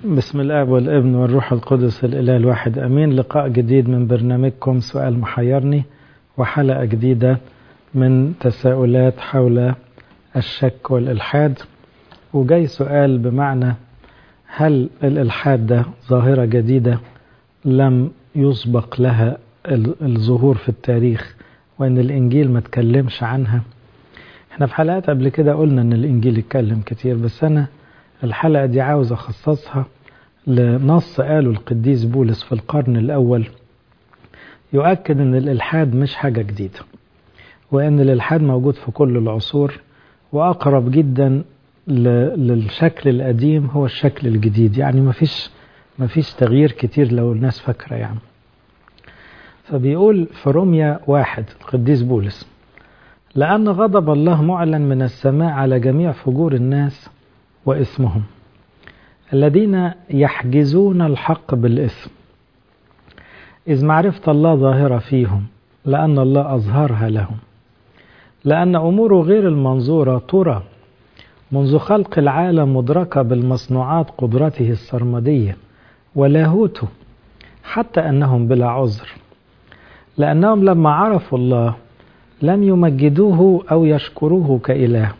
بسم الاب والابن والروح القدس الاله الواحد امين لقاء جديد من برنامجكم سؤال محيرني وحلقه جديده من تساؤلات حول الشك والالحاد وجاي سؤال بمعنى هل الالحاد ده ظاهره جديده لم يسبق لها الظهور في التاريخ وان الانجيل ما تكلمش عنها احنا في حلقات قبل كده قلنا ان الانجيل اتكلم كتير بس انا الحلقة دي عاوز أخصصها لنص قاله القديس بولس في القرن الأول يؤكد أن الإلحاد مش حاجة جديدة وأن الإلحاد موجود في كل العصور وأقرب جدا للشكل القديم هو الشكل الجديد يعني مفيش مفيش تغيير كتير لو الناس فاكرة يعني فبيقول في روميا واحد القديس بولس لأن غضب الله معلن من السماء على جميع فجور الناس واسمهم الذين يحجزون الحق بالاسم إذ معرفة الله ظاهرة فيهم لأن الله أظهرها لهم لأن أموره غير المنظورة ترى منذ خلق العالم مدركة بالمصنوعات قدرته السرمدية ولاهوته حتى أنهم بلا عذر لأنهم لما عرفوا الله لم يمجدوه أو يشكروه كإله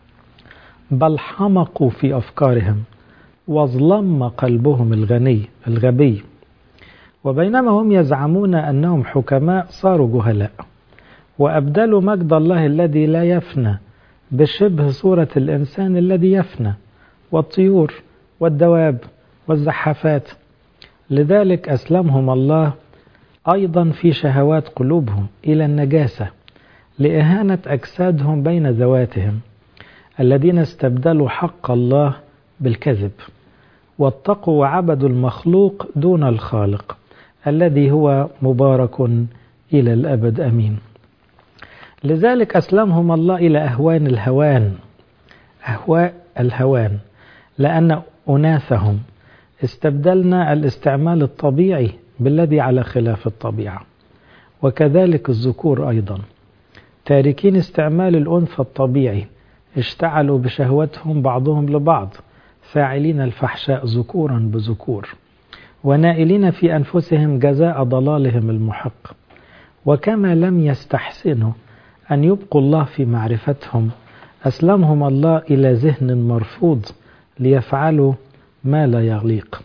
بل حمقوا في أفكارهم واظلم قلبهم الغني الغبي وبينما هم يزعمون أنهم حكماء صاروا جهلاء وأبدلوا مجد الله الذي لا يفنى بشبه صورة الإنسان الذي يفنى والطيور والدواب والزحافات لذلك أسلمهم الله أيضا في شهوات قلوبهم إلى النجاسة لإهانة أجسادهم بين ذواتهم الذين استبدلوا حق الله بالكذب واتقوا وعبدوا المخلوق دون الخالق الذي هو مبارك إلى الأبد أمين لذلك أسلمهم الله إلى أهوان الهوان أهواء الهوان لأن أناثهم استبدلنا الاستعمال الطبيعي بالذي على خلاف الطبيعة وكذلك الذكور أيضا تاركين استعمال الأنثى الطبيعي اشتعلوا بشهوتهم بعضهم لبعض فاعلين الفحشاء ذكورا بذكور ونائلين في أنفسهم جزاء ضلالهم المحق وكما لم يستحسنوا أن يبقوا الله في معرفتهم أسلمهم الله إلى ذهن مرفوض ليفعلوا ما لا يليق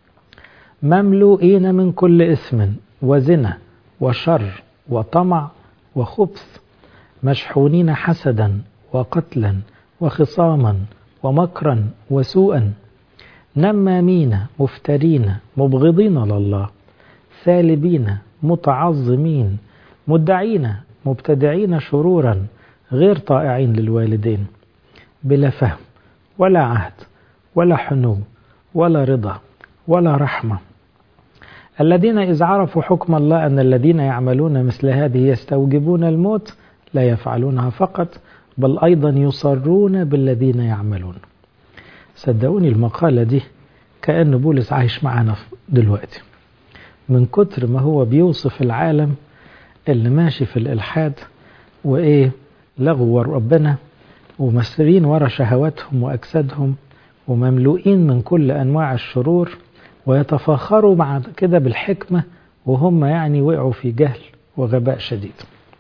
مملوئين من كل إثم وزنا وشر وطمع وخبث مشحونين حسدا وقتلا وخصاما ومكرا وسوءا نمامين مفترين مبغضين لله ثالبين متعظمين مدعين مبتدعين شرورا غير طائعين للوالدين بلا فهم ولا عهد ولا حنو ولا رضا ولا رحمه الذين إذ عرفوا حكم الله أن الذين يعملون مثل هذه يستوجبون الموت لا يفعلونها فقط بل أيضا يصرون بالذين يعملون صدقوني المقالة دي كأن بولس عايش معانا دلوقتي من كتر ما هو بيوصف العالم اللي ماشي في الإلحاد وإيه لغوا ربنا ومسرين ورا شهواتهم وأجسادهم ومملوئين من كل أنواع الشرور ويتفاخروا مع كده بالحكمة وهم يعني وقعوا في جهل وغباء شديد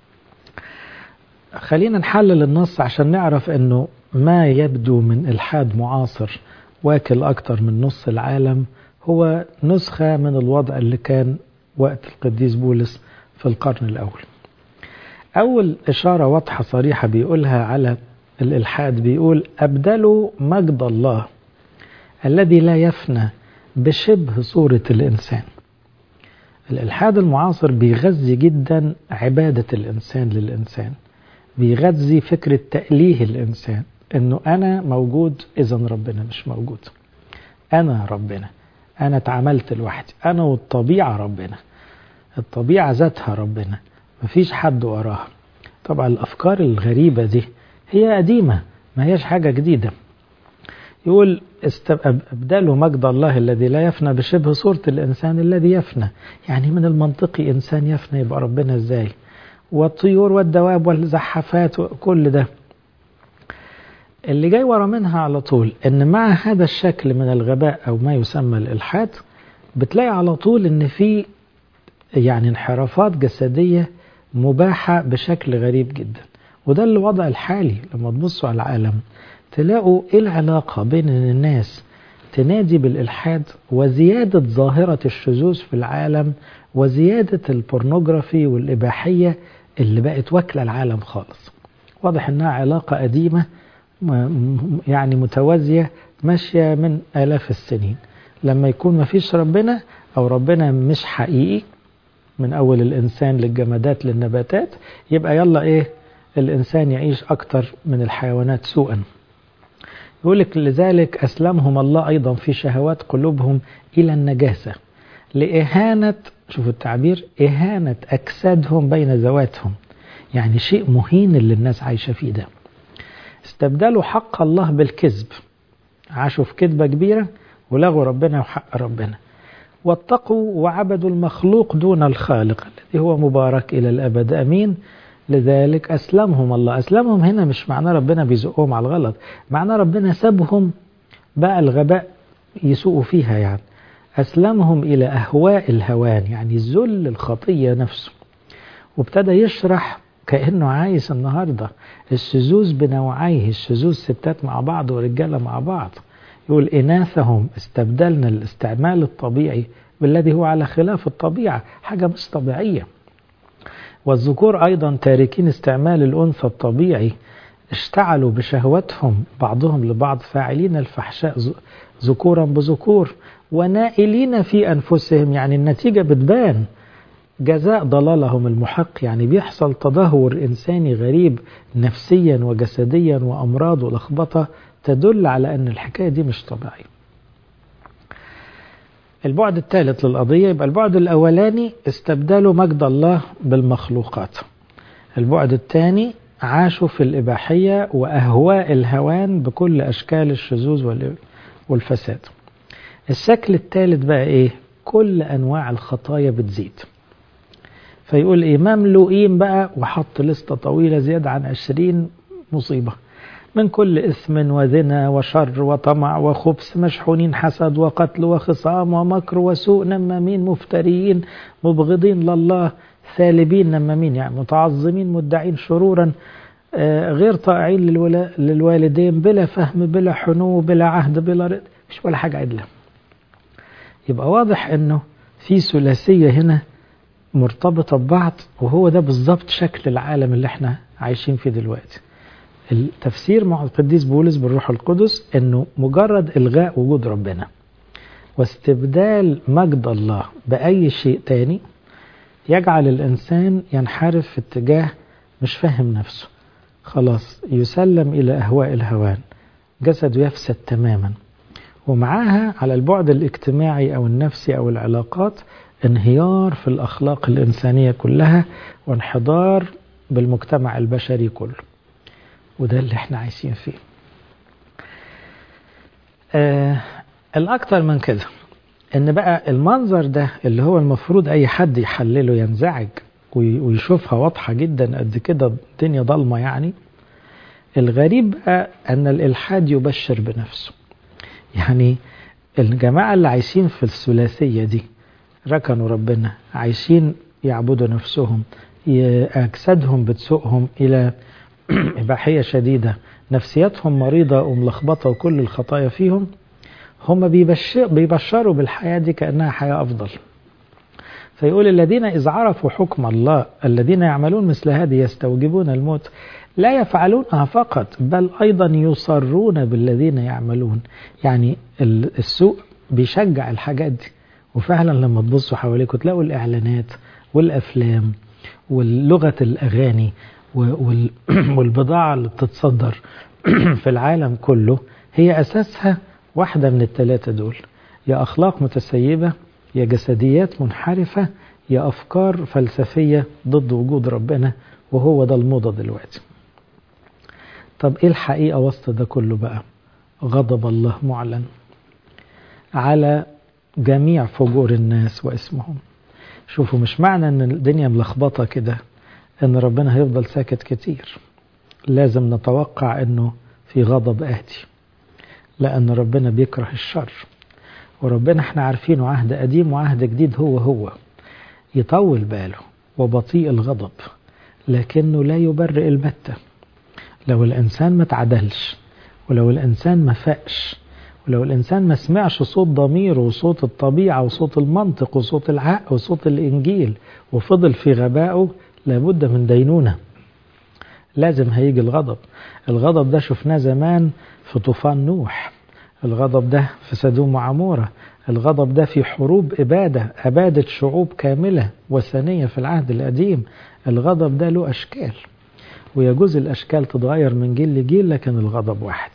خلينا نحلل النص عشان نعرف انه ما يبدو من الحاد معاصر واكل اكتر من نص العالم هو نسخة من الوضع اللي كان وقت القديس بولس في القرن الاول اول اشارة واضحة صريحة بيقولها على الالحاد بيقول ابدلوا مجد الله الذي لا يفنى بشبه صورة الانسان الالحاد المعاصر بيغذي جدا عبادة الانسان للانسان بيغذي فكرة تأليه الإنسان إنه أنا موجود إذا ربنا مش موجود أنا ربنا أنا اتعاملت لوحدي أنا والطبيعة ربنا الطبيعة ذاتها ربنا مفيش حد وراها طبعا الأفكار الغريبة دي هي قديمة ما هيش حاجة جديدة يقول أبدلوا مجد الله الذي لا يفنى بشبه صورة الإنسان الذي يفنى يعني من المنطقي إنسان يفنى يبقى ربنا إزاي والطيور والدواب والزحافات وكل ده اللي جاي ورا منها على طول ان مع هذا الشكل من الغباء او ما يسمى الالحاد بتلاقي على طول ان في يعني انحرافات جسدية مباحة بشكل غريب جدا وده الوضع الحالي لما تبصوا على العالم تلاقوا ايه العلاقة بين ان الناس تنادي بالإلحاد وزيادة ظاهرة الشذوذ في العالم وزيادة البورنوغرافي والإباحية اللي بقت واكلة العالم خالص واضح انها علاقة قديمة يعني متوازية ماشية من آلاف السنين لما يكون ما فيش ربنا أو ربنا مش حقيقي من أول الإنسان للجمادات للنباتات يبقى يلا إيه الإنسان يعيش أكتر من الحيوانات سوءا يقولك لذلك أسلمهم الله أيضا في شهوات قلوبهم إلى النجاسة لإهانة شوفوا التعبير إهانة أجسادهم بين ذواتهم يعني شيء مهين اللي الناس عايشة فيه ده استبدلوا حق الله بالكذب عاشوا في كذبة كبيرة ولغوا ربنا وحق ربنا واتقوا وعبدوا المخلوق دون الخالق الذي هو مبارك إلى الأبد أمين لذلك أسلمهم الله أسلمهم هنا مش معناه ربنا بيزقهم على الغلط معناه ربنا سابهم بقى الغباء يسوقوا فيها يعني أسلمهم إلى أهواء الهوان يعني ذل الخطية نفسه وابتدى يشرح كأنه عايز النهاردة الشذوذ بنوعيه الشذوذ ستات مع بعض ورجالة مع بعض يقول إناثهم استبدلنا الاستعمال الطبيعي بالذي هو على خلاف الطبيعة حاجة مش طبيعية والذكور أيضا تاركين استعمال الأنثى الطبيعي اشتعلوا بشهوتهم بعضهم لبعض فاعلين الفحشاء ذكورا بذكور ونائلين في أنفسهم يعني النتيجة بتبان جزاء ضلالهم المحق يعني بيحصل تدهور إنساني غريب نفسيا وجسديا وأمراض ولخبطة تدل على أن الحكاية دي مش طبيعية البعد الثالث للقضية يبقى البعد الأولاني استبدلوا مجد الله بالمخلوقات البعد الثاني عاشوا في الإباحية وأهواء الهوان بكل أشكال الشذوذ والفساد الشكل الثالث بقى إيه كل أنواع الخطايا بتزيد فيقول إيه مملوئين بقى وحط لستة طويلة زيادة عن عشرين مصيبة من كل إثم وزنا وشر وطمع وخبث مشحونين حسد وقتل وخصام ومكر وسوء نمامين مفتريين مبغضين لله ثالبين نمامين يعني متعظمين مدعين شرورا غير طائعين للوالدين بلا فهم بلا حنو بلا عهد بلا رد مش ولا حاجة عدلة يبقى واضح انه في ثلاثية هنا مرتبطة ببعض وهو ده بالظبط شكل العالم اللي احنا عايشين فيه دلوقتي التفسير مع القديس بولس بالروح القدس انه مجرد الغاء وجود ربنا واستبدال مجد الله باي شيء تاني يجعل الانسان ينحرف في اتجاه مش فاهم نفسه خلاص يسلم الى اهواء الهوان جسده يفسد تماما ومعاها على البعد الاجتماعي او النفسي او العلاقات انهيار في الاخلاق الانسانيه كلها وانحدار بالمجتمع البشري كله وده اللي احنا عايشين فيه آه الأكتر من كده إن بقى المنظر ده اللي هو المفروض أي حد يحلله ينزعج ويشوفها واضحة جدا قد كده الدنيا ضلمة يعني الغريب بقى أن الإلحاد يبشر بنفسه يعني الجماعة اللي عايشين في الثلاثية دي ركنوا ربنا عايشين يعبدوا نفسهم أجسادهم بتسوقهم إلى إباحية شديدة نفسياتهم مريضة وملخبطة وكل الخطايا فيهم هم بيبشر بيبشروا بالحياة دي كأنها حياة أفضل فيقول الذين إذ عرفوا حكم الله الذين يعملون مثل هذه يستوجبون الموت لا يفعلونها فقط بل أيضا يصرون بالذين يعملون يعني السوء بيشجع الحاجات دي وفعلا لما تبصوا حواليكم تلاقوا الإعلانات والأفلام واللغة الأغاني والبضاعة اللي بتتصدر في العالم كله هي أساسها واحدة من الثلاثة دول يا أخلاق متسيبة يا جسديات منحرفة يا أفكار فلسفية ضد وجود ربنا وهو ده الموضة دلوقتي طب إيه الحقيقة وسط ده كله بقى غضب الله معلن على جميع فجور الناس واسمهم شوفوا مش معنى ان الدنيا ملخبطة كده ان ربنا هيفضل ساكت كتير لازم نتوقع انه في غضب آتي لأن ربنا بيكره الشر وربنا احنا عارفينه عهد قديم وعهد جديد هو هو يطول باله وبطيء الغضب لكنه لا يبرئ البتة لو الإنسان ما تعدلش ولو الإنسان ما فاقش ولو الإنسان ما سمعش صوت ضميره وصوت الطبيعة وصوت المنطق وصوت العقل وصوت الإنجيل وفضل في غبائه لابد من دينونة لازم هيجي الغضب الغضب ده شفناه زمان في طوفان نوح الغضب ده في سدوم وعمورة الغضب ده في حروب إبادة أبادت شعوب كاملة وثنية في العهد القديم الغضب ده له أشكال ويجوز الأشكال تتغير من جيل لجيل لكن الغضب واحد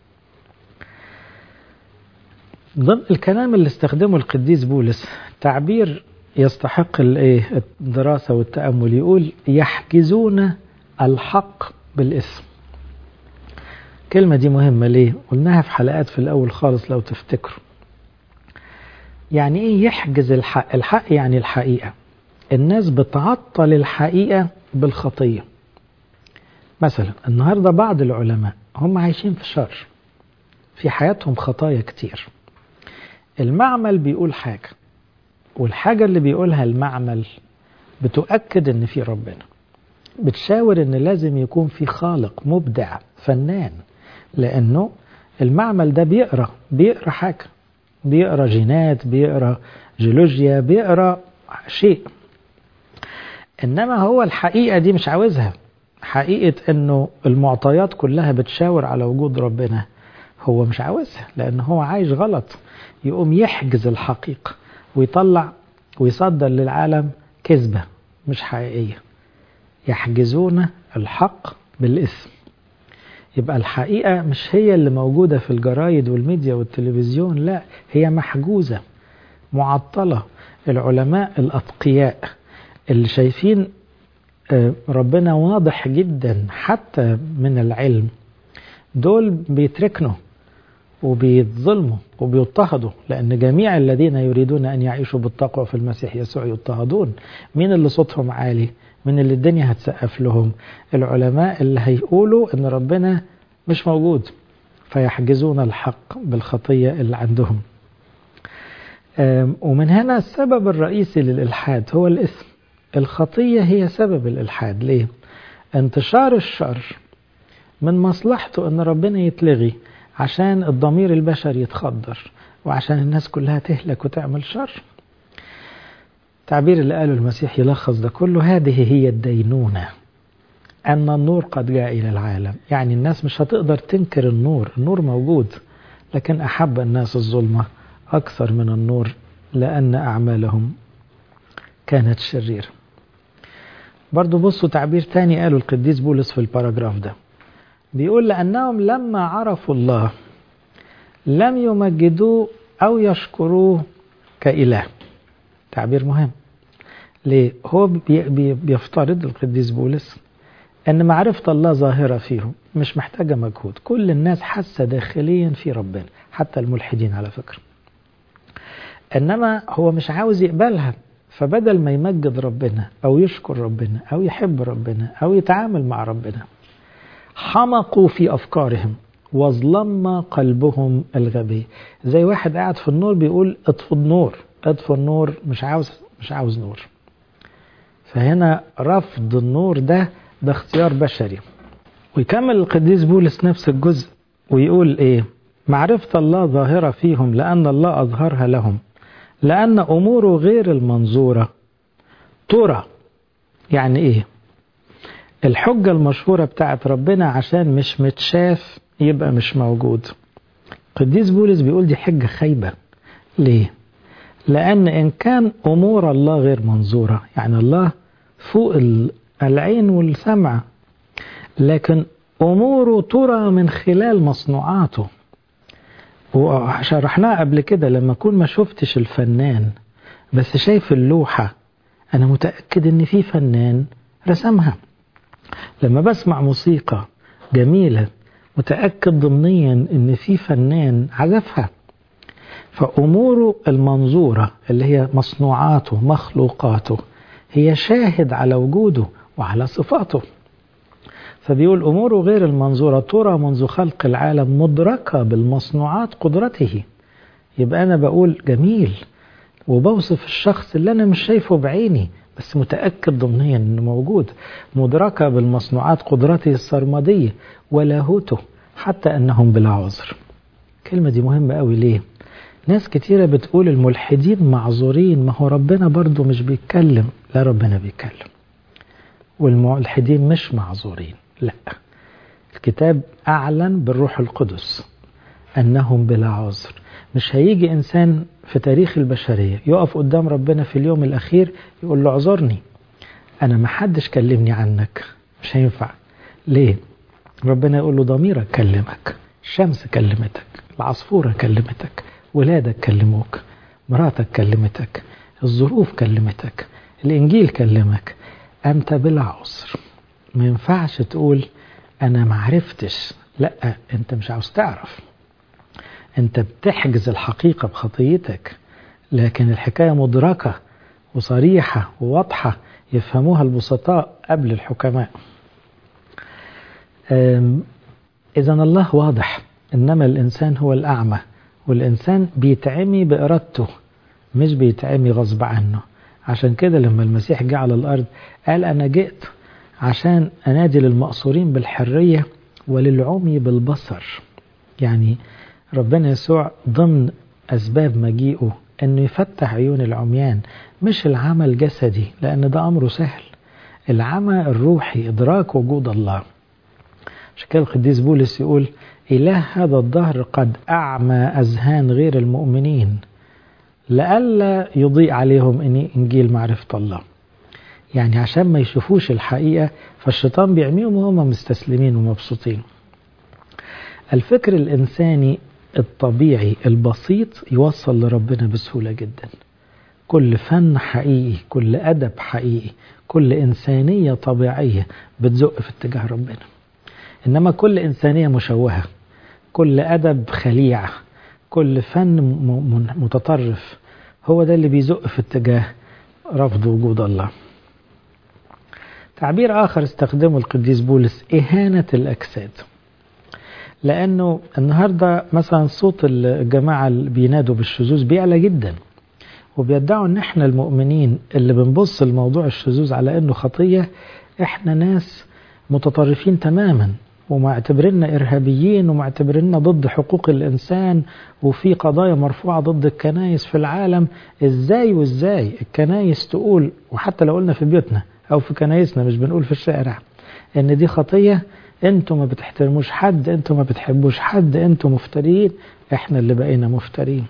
ضمن الكلام اللي استخدمه القديس بولس تعبير يستحق الدراسة والتأمل يقول يحجزون الحق بالاسم الكلمة دي مهمة ليه؟ قلناها في حلقات في الأول خالص لو تفتكروا يعني إيه يحجز الحق؟ الحق يعني الحقيقة الناس بتعطل الحقيقة بالخطية مثلا النهاردة بعض العلماء هم عايشين في شر في حياتهم خطايا كتير المعمل بيقول حاجة والحاجة اللي بيقولها المعمل بتؤكد ان في ربنا بتشاور ان لازم يكون في خالق مبدع فنان لانه المعمل ده بيقرا بيقرا حاجة بيقرا جينات بيقرا جيولوجيا بيقرا شيء انما هو الحقيقة دي مش عاوزها حقيقة انه المعطيات كلها بتشاور على وجود ربنا هو مش عاوزها لان هو عايش غلط يقوم يحجز الحقيقة ويطلع ويصدر للعالم كذبة مش حقيقية يحجزون الحق بالاسم يبقى الحقيقة مش هي اللي موجودة في الجرايد والميديا والتلفزيون لا هي محجوزة معطلة العلماء الأتقياء اللي شايفين ربنا واضح جدا حتى من العلم دول بيتركنوا وبيتظلموا وبيضطهدوا لأن جميع الذين يريدون أن يعيشوا بالتقوى في المسيح يسوع يضطهدون مين اللي صوتهم عالي من اللي الدنيا هتسقف لهم العلماء اللي هيقولوا أن ربنا مش موجود فيحجزون الحق بالخطية اللي عندهم ومن هنا السبب الرئيسي للإلحاد هو الإثم الخطية هي سبب الإلحاد ليه؟ انتشار الشر من مصلحته أن ربنا يتلغي عشان الضمير البشري يتخدر وعشان الناس كلها تهلك وتعمل شر التعبير اللي قاله المسيح يلخص ده كله هذه هي الدينونة أن النور قد جاء إلى العالم يعني الناس مش هتقدر تنكر النور النور موجود لكن أحب الناس الظلمة أكثر من النور لأن أعمالهم كانت شريرة برضو بصوا تعبير تاني قاله القديس بولس في الباراجراف ده بيقول لأنهم لما عرفوا الله لم يمجدوه أو يشكروه كإله تعبير مهم ليه هو بي بي بيفترض القديس بولس أن معرفة الله ظاهرة فيهم مش محتاجة مجهود كل الناس حاسة داخليا في ربنا حتى الملحدين على فكرة إنما هو مش عاوز يقبلها فبدل ما يمجد ربنا أو يشكر ربنا أو يحب ربنا أو يتعامل مع ربنا حمقوا في أفكارهم وظلم قلبهم الغبي زي واحد قاعد في النور بيقول اطفوا النور اطفوا النور مش عاوز مش عاوز نور فهنا رفض النور ده ده اختيار بشري ويكمل القديس بولس نفس الجزء ويقول ايه معرفة الله ظاهرة فيهم لأن الله أظهرها لهم لأن أموره غير المنظورة ترى يعني ايه الحجة المشهورة بتاعت ربنا عشان مش متشاف يبقى مش موجود قديس بولس بيقول دي حجة خايبة ليه لأن إن كان أمور الله غير منظورة يعني الله فوق العين والسمع لكن أموره ترى من خلال مصنوعاته وشرحناها قبل كده لما أكون ما شفتش الفنان بس شايف اللوحة أنا متأكد إن في فنان رسمها لما بسمع موسيقى جميلة متأكد ضمنيا إن في فنان عزفها فأموره المنظورة اللي هي مصنوعاته مخلوقاته هي شاهد على وجوده وعلى صفاته فبيقول أموره غير المنظورة ترى منذ خلق العالم مدركة بالمصنوعات قدرته يبقى أنا بقول جميل وبوصف الشخص اللي أنا مش شايفه بعيني بس متأكد ضمنيا أنه موجود مدركة بالمصنوعات قدرته السرمدية ولاهوته حتى أنهم بلا عذر الكلمة دي مهمة قوي ليه ناس كتيرة بتقول الملحدين معذورين ما هو ربنا برضو مش بيتكلم لا ربنا بيتكلم والملحدين مش معذورين لا الكتاب أعلن بالروح القدس أنهم بلا عذر مش هيجي إنسان في تاريخ البشرية يقف قدام ربنا في اليوم الأخير يقول له اعذرني أنا ما حدش كلمني عنك مش هينفع ليه ربنا يقول له ضميرك كلمك الشمس كلمتك العصفورة كلمتك ولادك كلموك مراتك كلمتك الظروف كلمتك الإنجيل كلمك أنت بلا عذر ما ينفعش تقول أنا معرفتش لا أنت مش عاوز تعرف أنت بتحجز الحقيقة بخطيتك لكن الحكاية مدركة وصريحة وواضحة يفهموها البسطاء قبل الحكماء إذا الله واضح إنما الإنسان هو الأعمى والإنسان بيتعمي بإرادته مش بيتعمي غصب عنه عشان كده لما المسيح جه على الأرض قال أنا جئت عشان أنادي للمقصورين بالحرية وللعمي بالبصر يعني ربنا يسوع ضمن أسباب مجيئه أنه يفتح عيون العميان مش العمى الجسدي لأن ده أمره سهل العمى الروحي إدراك وجود الله عشان كده القديس بولس يقول إله هذا الدهر قد أعمى أذهان غير المؤمنين لئلا يضيء عليهم إن إنجيل معرفة الله يعني عشان ما يشوفوش الحقيقة فالشيطان بيعميهم وهم مستسلمين ومبسوطين الفكر الإنساني الطبيعي البسيط يوصل لربنا بسهولة جدا كل فن حقيقي كل أدب حقيقي كل إنسانية طبيعية بتزق في اتجاه ربنا إنما كل إنسانية مشوهة كل أدب خليع كل فن متطرف هو ده اللي بيزق في اتجاه رفض وجود الله تعبير آخر استخدمه القديس بولس إهانة الأجساد لأنه النهاردة مثلا صوت الجماعة اللي بينادوا بالشذوذ بيعلى جدا وبيدعوا ان احنا المؤمنين اللي بنبص لموضوع الشذوذ على انه خطية احنا ناس متطرفين تماما ومعتبرنا إرهابيين ومعتبرنا ضد حقوق الإنسان وفي قضايا مرفوعة ضد الكنايس في العالم إزاي وإزاي الكنايس تقول وحتى لو قلنا في بيوتنا أو في كنايسنا مش بنقول في الشارع إن دي خطية انتوا ما بتحترموش حد انتوا ما بتحبوش حد انتوا مفترين احنا اللي بقينا مفترين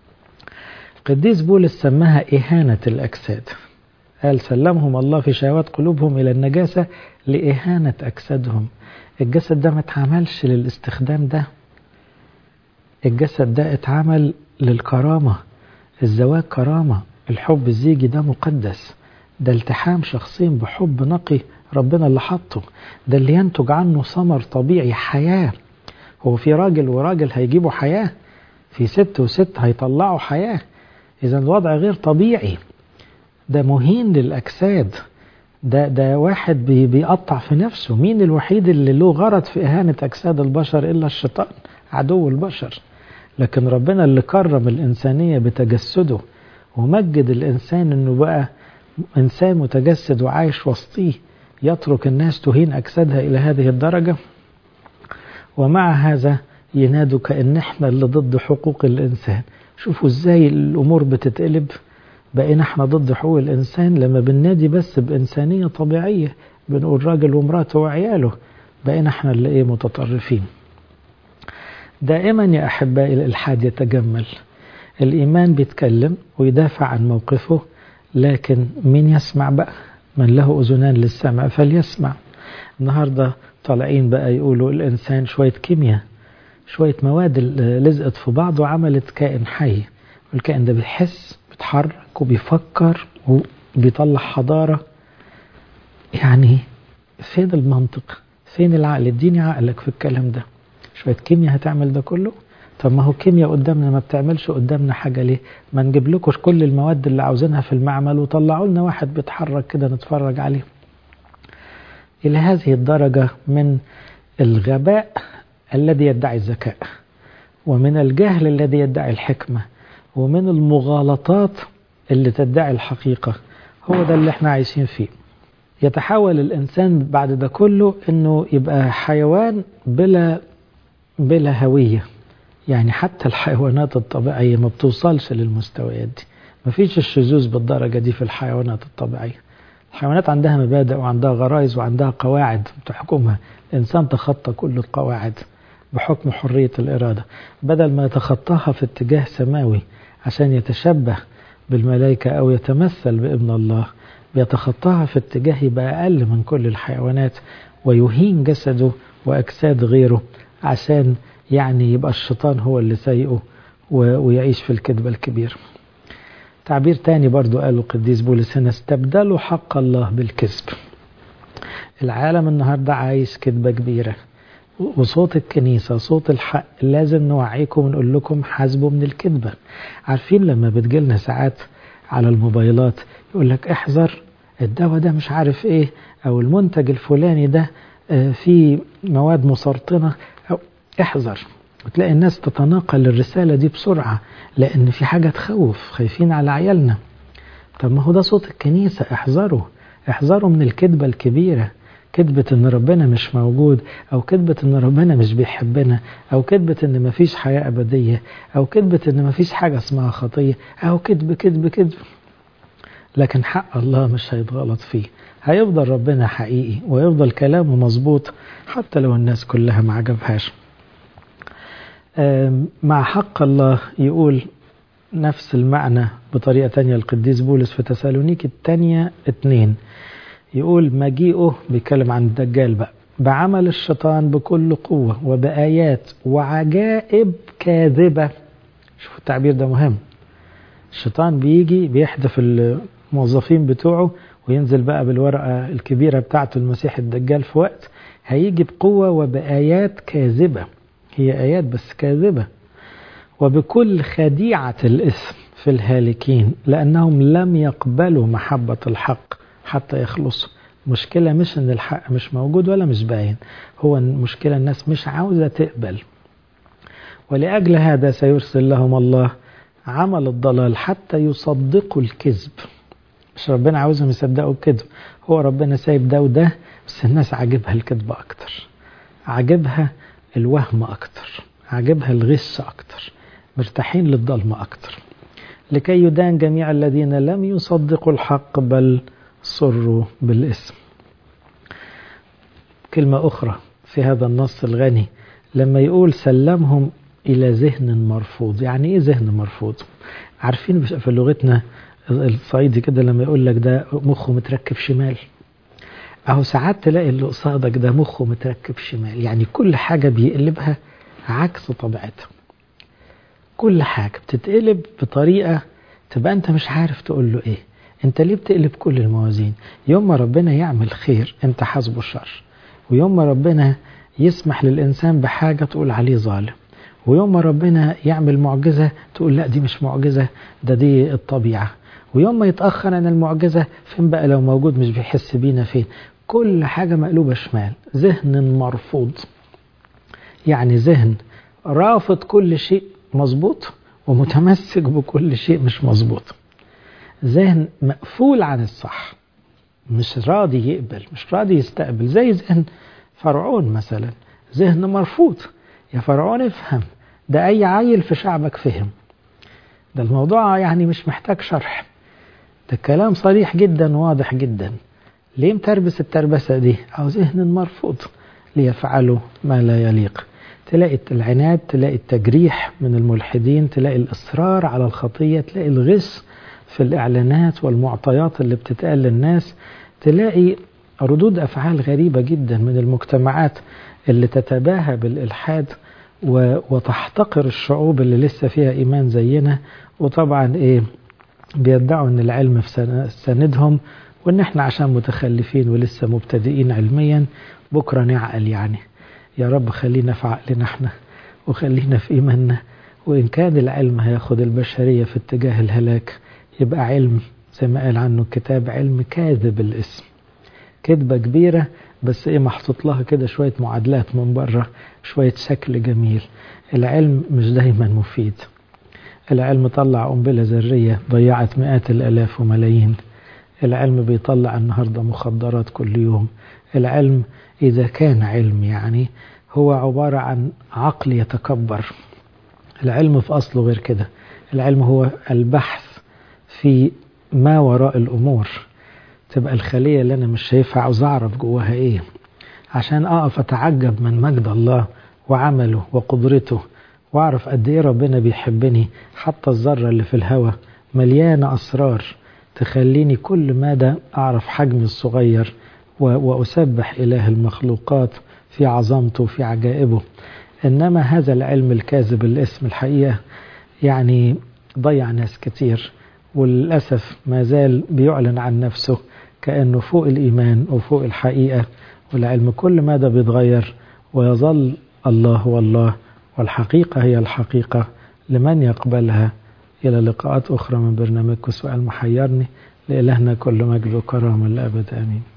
قديس بولس سماها إهانة الأجساد قال سلمهم الله في شهوات قلوبهم إلى النجاسة لإهانة أجسادهم الجسد ده ما اتعملش للاستخدام ده الجسد ده اتعمل للكرامة الزواج كرامة الحب الزيجي ده مقدس ده التحام شخصين بحب نقي ربنا اللي حطه ده اللي ينتج عنه ثمر طبيعي حياة هو في راجل وراجل هيجيبوا حياة في ست وست هيطلعوا حياة إذا الوضع غير طبيعي ده مهين للأجساد ده ده واحد بي بيقطع في نفسه مين الوحيد اللي له غرض في إهانة أجساد البشر إلا الشيطان عدو البشر لكن ربنا اللي كرم الإنسانية بتجسده ومجد الإنسان إنه بقى إنسان متجسد وعايش وسطيه يترك الناس تهين أجسادها إلى هذه الدرجة ومع هذا ينادوا كأن احنا اللي ضد حقوق الإنسان شوفوا ازاي الأمور بتتقلب بقينا احنا ضد حقوق الإنسان لما بننادي بس بإنسانية طبيعية بنقول راجل ومراته وعياله بقينا احنا اللي ايه متطرفين دائما يا أحبائي الإلحاد يتجمل الإيمان بيتكلم ويدافع عن موقفه لكن مين يسمع بقى من له أذنان للسمع فليسمع النهاردة طالعين بقى يقولوا الإنسان شوية كيمياء شوية مواد لزقت في بعض وعملت كائن حي والكائن ده بيحس بيتحرك وبيفكر وبيطلع حضارة يعني فين المنطق فين العقل اديني عقلك في الكلام ده شوية كيمياء هتعمل ده كله طب ما هو كيمياء قدامنا ما بتعملش قدامنا حاجة ليه ما نجيب لكم كل المواد اللي عاوزينها في المعمل وطلعوا لنا واحد بيتحرك كده نتفرج عليه إلى هذه الدرجة من الغباء الذي يدعي الذكاء ومن الجهل الذي يدعي الحكمة ومن المغالطات اللي تدعي الحقيقة هو ده اللي احنا عايشين فيه يتحول الإنسان بعد ده كله أنه يبقى حيوان بلا بلا هوية يعني حتى الحيوانات الطبيعية ما بتوصلش للمستويات دي ما فيش الشذوذ بالدرجة دي في الحيوانات الطبيعية الحيوانات عندها مبادئ وعندها غرائز وعندها قواعد تحكمها الإنسان تخطى كل القواعد بحكم حرية الإرادة بدل ما يتخطاها في اتجاه سماوي عشان يتشبه بالملائكة أو يتمثل بابن الله بيتخطاها في اتجاه يبقى أقل من كل الحيوانات ويهين جسده وأجساد غيره عشان يعني يبقى الشيطان هو اللي سايقه ويعيش في الكذبة الكبيرة تعبير تاني برضو قاله القديس بولس هنا استبدلوا حق الله بالكذب العالم النهاردة عايش كذبة كبيرة وصوت الكنيسة صوت الحق لازم نوعيكم ونقول لكم حاسبوا من الكذبة عارفين لما بتجيلنا ساعات على الموبايلات يقول لك احذر الدواء ده مش عارف ايه او المنتج الفلاني ده فيه مواد مسرطنة او احذر وتلاقي الناس تتناقل الرسالة دي بسرعة لان في حاجة تخوف خايفين على عيالنا طب ما هو ده صوت الكنيسة احذروا احذروا من الكذبة الكبيرة كذبة ان ربنا مش موجود او كذبة ان ربنا مش بيحبنا او كذبة ان مفيش حياة ابدية او كذبة ان مفيش حاجة اسمها خطية او كذب كذب كذب لكن حق الله مش هيتغلط فيه هيفضل ربنا حقيقي ويفضل كلامه مظبوط حتى لو الناس كلها ما عجبهاش مع حق الله يقول نفس المعنى بطريقة تانية القديس بولس في تسالونيك التانية اتنين يقول مجيئه بيتكلم عن الدجال بقى بعمل الشيطان بكل قوة وبآيات وعجائب كاذبة شوفوا التعبير ده مهم الشيطان بيجي بيحدف الموظفين بتوعه وينزل بقى بالورقة الكبيرة بتاعته المسيح الدجال في وقت هيجي بقوة وبآيات كاذبة هي آيات بس كاذبة وبكل خديعة الاسم في الهالكين لأنهم لم يقبلوا محبة الحق حتى يخلصوا مشكلة مش ان الحق مش موجود ولا مش باين هو المشكلة الناس مش عاوزة تقبل ولأجل هذا سيرسل لهم الله عمل الضلال حتى يصدقوا الكذب مش ربنا عاوزهم يصدقوا الكذب هو ربنا سايب ده وده بس الناس عاجبها الكذب أكتر عاجبها الوهم أكتر عاجبها الغش أكتر مرتاحين للظلمة أكتر لكي يدان جميع الذين لم يصدقوا الحق بل صروا بالاسم كلمة أخرى في هذا النص الغني لما يقول سلمهم إلى ذهن مرفوض يعني إيه ذهن مرفوض عارفين في لغتنا الصعيدي كده لما يقول لك ده مخه متركب شمال أهو ساعات تلاقي اللي قصادك ده مخه متركب شمال يعني كل حاجة بيقلبها عكس طبيعتها كل حاجة بتتقلب بطريقة تبقى أنت مش عارف تقول له إيه انت ليه بتقلب كل الموازين يوم ما ربنا يعمل خير انت حاسبه الشر ويوم ما ربنا يسمح للإنسان بحاجة تقول عليه ظالم ويوم ما ربنا يعمل معجزة تقول لا دي مش معجزة ده دي الطبيعة ويوم ما يتأخر عن المعجزة فين بقى لو موجود مش بيحس بينا فين كل حاجة مقلوبة شمال ذهن مرفوض يعني ذهن رافض كل شيء مظبوط ومتمسك بكل شيء مش مظبوط ذهن مقفول عن الصح مش راضي يقبل مش راضي يستقبل زي ذهن فرعون مثلا ذهن مرفوض يا فرعون افهم ده أي عيل في شعبك فهم ده الموضوع يعني مش محتاج شرح ده كلام صريح جدا واضح جدا ليه متربس التربسة دي أو ذهن مرفوض ليفعلوا ما لا يليق تلاقي العناد تلاقي التجريح من الملحدين تلاقي الإصرار على الخطية تلاقي الغش في الإعلانات والمعطيات اللي بتتقال للناس تلاقي ردود أفعال غريبة جدا من المجتمعات اللي تتباهى بالإلحاد وتحتقر الشعوب اللي لسه فيها إيمان زينا وطبعا إيه بيدعوا أن العلم في سندهم وأن احنا عشان متخلفين ولسه مبتدئين علميا بكرة نعقل يعني يا رب خلينا في عقلنا احنا وخلينا في إيماننا وإن كان العلم هياخد البشرية في اتجاه الهلاك يبقى علم زي ما قال عنه الكتاب علم كاذب الاسم كذبة كبيرة بس ايه محطوط لها كده شوية معادلات من بره شوية شكل جميل العلم مش دايما مفيد العلم طلع قنبلة ذرية ضيعت مئات الآلاف وملايين العلم بيطلع النهاردة مخدرات كل يوم العلم إذا كان علم يعني هو عبارة عن عقل يتكبر العلم في أصله غير كده العلم هو البحث في ما وراء الأمور تبقى الخلية اللي أنا مش شايفها عاوز أعرف جواها إيه عشان أقف أتعجب من مجد الله وعمله وقدرته وأعرف قد إيه ربنا بيحبني حتى الذرة اللي في الهواء مليانة أسرار تخليني كل مدى أعرف حجمي الصغير وأسبح إله المخلوقات في عظمته في عجائبه إنما هذا العلم الكاذب الاسم الحقيقة يعني ضيع ناس كتير وللأسف ما زال بيعلن عن نفسه كأنه فوق الإيمان وفوق الحقيقة والعلم كل مدى بيتغير ويظل الله والله والحقيقة هي الحقيقة لمن يقبلها إلى لقاءات أخرى من برنامجكم سؤال محيرني لإلهنا كل مجد وكرامة للأبد آمين